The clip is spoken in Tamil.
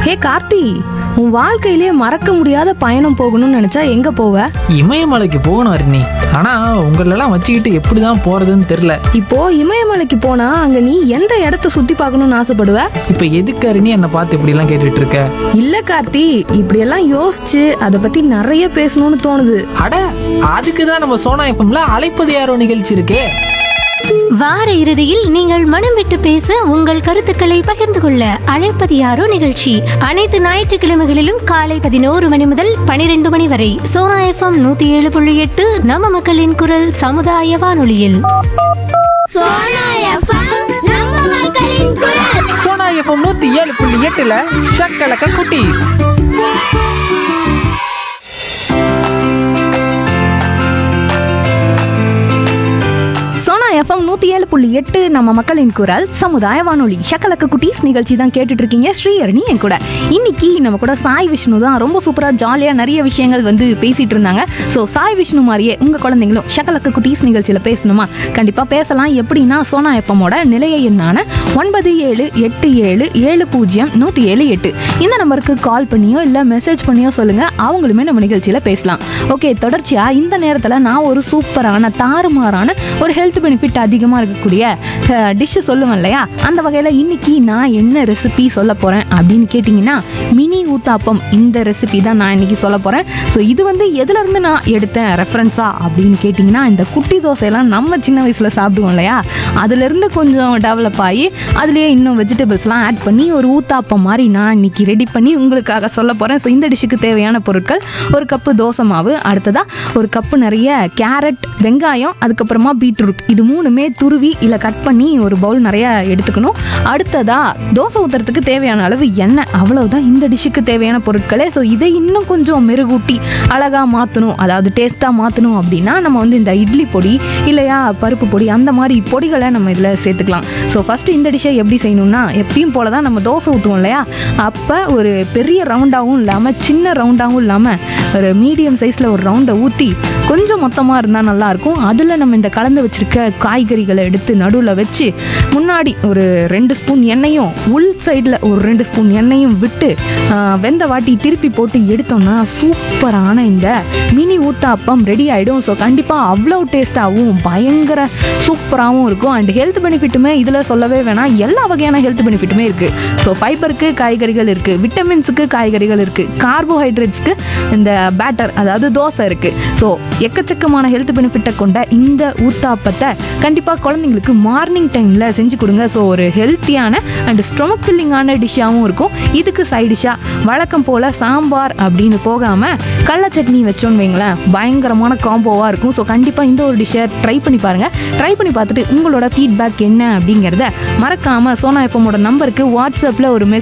ஹே கார்த்தி உன் வாழ்க்கையிலே மறக்க முடியாத பயணம் போகணும்னு நினைச்சா எங்க போவ இமயமலைக்கு போகணும் அருணி ஆனா உங்களெல்லாம் வச்சுக்கிட்டு எப்படி தான் போறதுன்னு தெரியல இப்போ இமயமலைக்கு போனா அங்க நீ எந்த இடத்த சுத்தி பார்க்கணும்னு ஆசைப்படுவ இப்ப எதுக்கு அருணி என்னை பார்த்து இப்படி எல்லாம் கேட்டுட்டு இருக்க இல்ல கார்த்தி இப்படியெல்லாம் யோசிச்சு அதை பத்தி நிறைய பேசணும்னு தோணுது அட அதுக்கு தான் நம்ம சோனா எஃப்எம்ல அழைப்பது யாரோ நிகழ்ச்சி இருக்கே வார இறுதியில் நீங்கள் மனம் விட்டு பேச உங்கள் கருத்துக்களை பகிர்ந்து கொள்ள அழைப்பது யாரோ நிகழ்ச்சி அனைத்து ஞாயிற்றுக்கிழமைகளிலும் காலை பதினோரு மணி முதல் பனிரெண்டு மணி வரை சோனா எஃப்எம் நூத்தி ஏழு புள்ளி எட்டு நம்ம மக்களின் குரல் சமுதாய வானொலியில் சோனா எஃப்எம் நம்ம மக்களின் குரல் சோனா எஃப்எம் நூத்தி ஏழு புள்ளி எட்டுல ஷக்கலக்க குட்டி சோனா எஃப்எம் நூத்தி ஏழு புள்ளி எட்டு நம்ம மக்களின் குரல் சமுதாய வானொலி ஷக்கலக்க குட்டீஸ் நிகழ்ச்சி தான் கேட்டுட்டு இருக்கீங்க ஸ்ரீஹரணி என் கூட இன்னைக்கு நம்ம கூட சாய் விஷ்ணு தான் ரொம்ப சூப்பரா ஜாலியா நிறைய விஷயங்கள் வந்து பேசிட்டு இருந்தாங்க ஸோ சாய் விஷ்ணு மாதிரியே உங்க குழந்தைங்களும் ஷக்கலக்க குட்டீஸ் நிகழ்ச்சியில பேசணுமா கண்டிப்பா பேசலாம் எப்படின்னா சோனா எஃப்எம்மோட நிலைய எண்ணான ஒன்பது ஏழு எட்டு ஏழு ஏழு பூஜ்ஜியம் நூத்தி ஏழு எட்டு இந்த நம்பருக்கு கால் பண்ணியோ இல்ல மெசேஜ் பண்ணியோ சொல்லுங்க அவங்களுமே நம்ம நிகழ்ச்சியில பேசலாம் ஓகே தொடர்ச்சியா இந்த நேரத்துல நான் ஒரு சூப்பரான தாறுமாறான ஒரு ஹெல்த் பெனிஃபிட் அதிகமா இருக்கக்கூடிய டிஷ் சொல்லுவேன் இல்லையா அந்த வகையில இன்னைக்கு நான் என்ன ரெசிபி சொல்ல போறேன் அப்படின்னு கேட்டிங்கன்னா மினி ஊத்தாப்பம் இந்த ரெசிபி தான் நான் இன்னைக்கு சொல்ல போறேன் ஸோ இது வந்து எதுல இருந்து நான் எடுத்தேன் ரெஃபரன்ஸா அப்படின்னு கேட்டிங்கன்னா இந்த குட்டி தோசையெல்லாம் நம்ம சின்ன வயசுல சாப்பிடுவோம் இல்லையா அதுல இருந்து கொஞ்சம் டெவலப் ஆகி அதுலயே இன்னும் வெஜிடபிள்ஸ்லாம் ஆட் பண்ணி ஒரு ஊத்தாப்பம் மாதிரி நான் இன்னைக்கு ரெடி பண்ணி உங்களுக்காக சொல்ல போறேன் ஸோ இந்த டிஷ்ஷுக்கு தேவையான பொருட்கள் ஒரு கப்பு தோசை மாவு அடுத்ததா ஒரு கப்பு நிறைய கேரட் வெங்காயம் அதுக்கப்புறமா பீட்ரூட் இது மூணுமே துருவி இல்லை கட் பண்ணி ஒரு பவுல் நிறைய எடுத்துக்கணும் அடுத்ததா தோசை ஊற்றுறதுக்கு தேவையான அளவு எண்ணெய் அவ்வளவுதான் இந்த டிஷ்ஷுக்கு தேவையான பொருட்களே ஸோ இதை இன்னும் கொஞ்சம் மெருகூட்டி அழகாக மாற்றணும் அதாவது டேஸ்ட்டாக மாற்றணும் அப்படின்னா நம்ம வந்து இந்த இட்லி பொடி இல்லையா பருப்பு பொடி அந்த மாதிரி பொடிகளை நம்ம இதில் சேர்த்துக்கலாம் ஸோ ஃபஸ்ட்டு இந்த டிஷ்ஷை எப்படி செய்யணும்னா எப்பயும் போல தான் நம்ம தோசை ஊற்றுவோம் இல்லையா அப்போ ஒரு பெரிய ரவுண்டாகவும் இல்லாமல் சின்ன ரவுண்டாகவும் இல்லாமல் ஒரு மீடியம் சைஸில் ஒரு ரவுண்டை ஊற்றி கொஞ்சம் மொத்தமாக இருந்தால் நல்லாயிருக்கும் அதில் நம்ம இந்த கலந்து வச்சுருக்க காய்கறிகளை எடுத்து நடுவில் வச்சு முன்னாடி ஒரு ரெண்டு ஸ்பூன் எண்ணெயும் உள் சைடில் ஒரு ரெண்டு ஸ்பூன் எண்ணெயும் விட்டு ஆ, வெந்த வாட்டி திருப்பி போட்டு எடுத்தோம்னா சூப்பரான இந்த மினி ஊத்தாப்பம் ரெடி ஆகிடும் ஸோ கண்டிப்பாக அவ்வளோ டேஸ்ட்டாகவும் பயங்கர சூப்பராகவும் இருக்கும் அண்ட் ஹெல்த் பெனிஃபிட்டுமே இதில் சொல்லவே வேணாம் எல்லா வகையான ஹெல்த் பெனிஃபிட்டுமே இருக்குது ஸோ ஃபைபருக்கு காய்கறிகள் இருக்குது விட்டமின்ஸுக்கு காய்கறிகள் இருக்குது கார்போஹைட்ரேட்ஸ்க்கு இந்த பேட்டர் அதாவது தோசை இருக்குது ஸோ எக்கச்சக்கமான ஹெல்த் பெனிஃபிட்டை கொண்ட இந்த ஊத்தாப்பத்தை கண்டிப்பாக குழந்தைங்களுக்கு மார்னிங் டைமில் செஞ்சு கொடுங்க ஸோ ஒரு ஹெல்த்தியான அண்ட் ஸ்டொமக் ஃபில்லிங்கான டிஷ்ஷாகவும் இருக்கும் இதுக்கு சைட் டிஷ்ஷாக வழக்கம் போல் சாம்பார் அப்படின்னு போகாமல் கடல சட்னி வச்சோன்னு வைங்களேன் பயங்கரமான காம்போவாக இருக்கும் ஸோ கண்டிப்பாக இந்த ஒரு டிஷ்ஷை ட்ரை பண்ணி பாருங்கள் ட்ரை பண்ணி பார்த்துட்டு உங்களோட ஃபீட்பேக் என்ன அப்படிங்கிறத மறக்காமல் சோனா எஃப்எம்மோட நம்பருக்கு வாட்ஸ்அப்பில் ஒரு மெசேஜ்